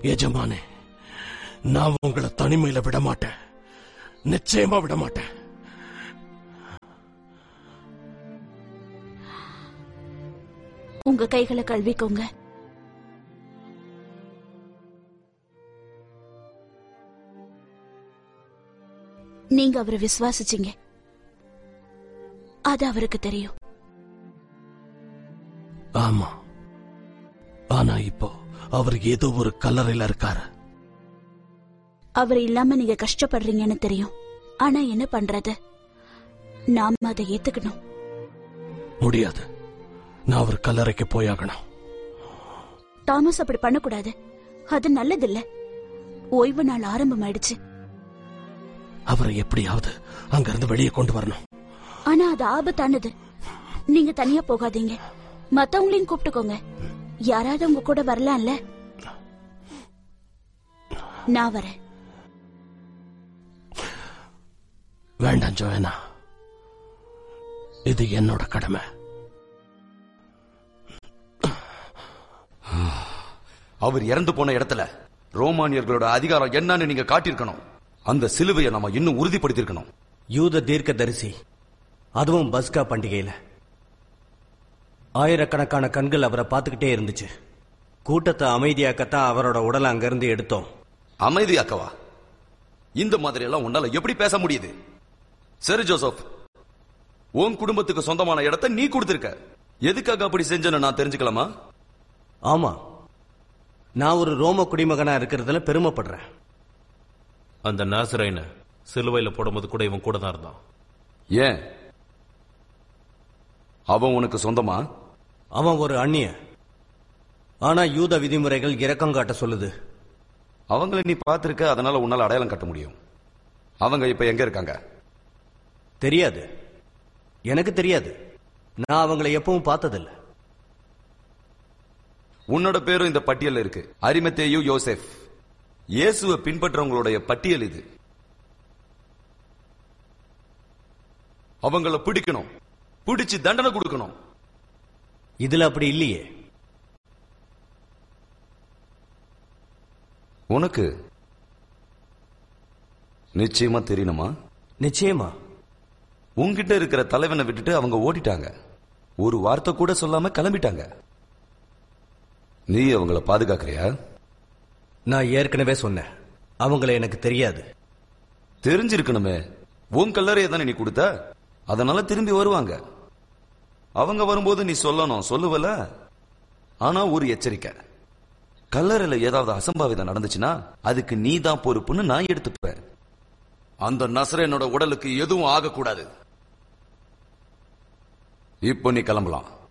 எஜமானே நான் உங்களை தனிமையில விட மாட்டேன் நிச்சயமா விட மாட்டேன் உங்க கைகளை கழுவிக்கோங்க நீங்க அவரை விசுவாசிச்சீங்க அது அவருக்கு தெரியும் ஆமா ஆனா இப்போ அவர் ஏதோ ஒரு கல்லறையில இருக்காரு அவர் இல்லாம நீங்க கஷ்டப்படுறீங்கன்னு தெரியும் ஆனா என்ன பண்றது நாம அதை ஏத்துக்கணும் முடியாது நான் அவர் கல்லறைக்கு போயாகணும் தாமஸ் அப்படி பண்ணக்கூடாது அது நல்லதில்ல ஓய்வு நாள் ஆரம்பமாயிடுச்சு அவரை எப்படியாவது அங்கிருந்து வெளியே கொண்டு வரணும் ஆனா அது ஆபத்தானது நீங்க தனியா போகாதீங்க மத்தவங்களையும் கூப்பிட்டுக்கோங்க யாராவது உங்க கூட வரலாம்ல நான் வரேன் வேண்டாம் ஜோயனா இது என்னோட கடமை அவர் இறந்து போன இடத்துல ரோமானியர்களோட அதிகாரம் என்னன்னு நீங்க காட்டியிருக்கணும் அந்த சிலுவையை நம்ம இன்னும் உறுதிப்படுத்தியிருக்கணும் யூத தீர்க்கதரிசி அதுவும் பஸ்கா பண்டிகையில ஆயிரக்கணக்கான கண்கள் அவரை பார்த்துக்கிட்டே இருந்துச்சு கூட்டத்தை அமைதியாக்கத்தான் அவரோட உடலை அங்கிருந்து எடுத்தோம் அமைதியாக்கவா இந்த மாதிரி எல்லாம் உன்னால எப்படி பேச முடியுது சரி ஜோசப் உன் குடும்பத்துக்கு சொந்தமான இடத்தை நீ கொடுத்திருக்க எதுக்காக அப்படி செஞ்சேன்னு நான் தெரிஞ்சுக்கலாமா ஆமா நான் ஒரு ரோம குடிமகனா இருக்கிறதுல பெருமைப்படுறேன் அந்த நாசரைன சிலுவையில போடும்போது கூட இவன் கூட தான் இருந்தான் ஏன் அவன் உனக்கு சொந்தமா அவன் ஒரு அந்நிய ஆனா யூத விதிமுறைகள் இரக்கம் காட்ட சொல்லுது அவங்கள நீ பார்த்திருக்க அதனால உன்னால அடையாளம் கட்ட முடியும் அவங்க இப்ப எங்க இருக்காங்க தெரியாது எனக்கு தெரியாது நான் அவங்கள எப்பவும் பார்த்ததில்ல உன்னோட பேரும் இந்த பட்டியல்ல இருக்கு அரிமத்தேயு யோசேப் இயேசுவை பின்பற்றவங்களுடைய பட்டியல் இது அவங்கள பிடிக்கணும் பிடிச்சு தண்டனை கொடுக்கணும் இதுல அப்படி இல்லையே உனக்கு நிச்சயமா தெரியணுமா நிச்சயமா உன்கிட்ட இருக்கிற தலைவனை விட்டுட்டு அவங்க ஓடிட்டாங்க ஒரு வார்த்தை கூட சொல்லாம கிளம்பிட்டாங்க நீ அவங்கள பாதுகாக்கிறியா நான் ஏற்கனவே சொன்னேன் அவங்கள எனக்கு தெரியாது தெரிஞ்சிருக்கணுமே உன் கல்லறையை தானே நீ கொடுத்த அதனால திரும்பி வருவாங்க அவங்க வரும்போது நீ சொல்லணும் சொல்லுவல ஆனா ஒரு எச்சரிக்கை கல்லறையில ஏதாவது அசம்பாவிதம் நடந்துச்சுன்னா அதுக்கு நீ தான் பொறுப்புன்னு நான் எடுத்துப்பேன் அந்த நசரேனோட உடலுக்கு எதுவும் ஆகக்கூடாது இப்போ நீ கிளம்பலாம்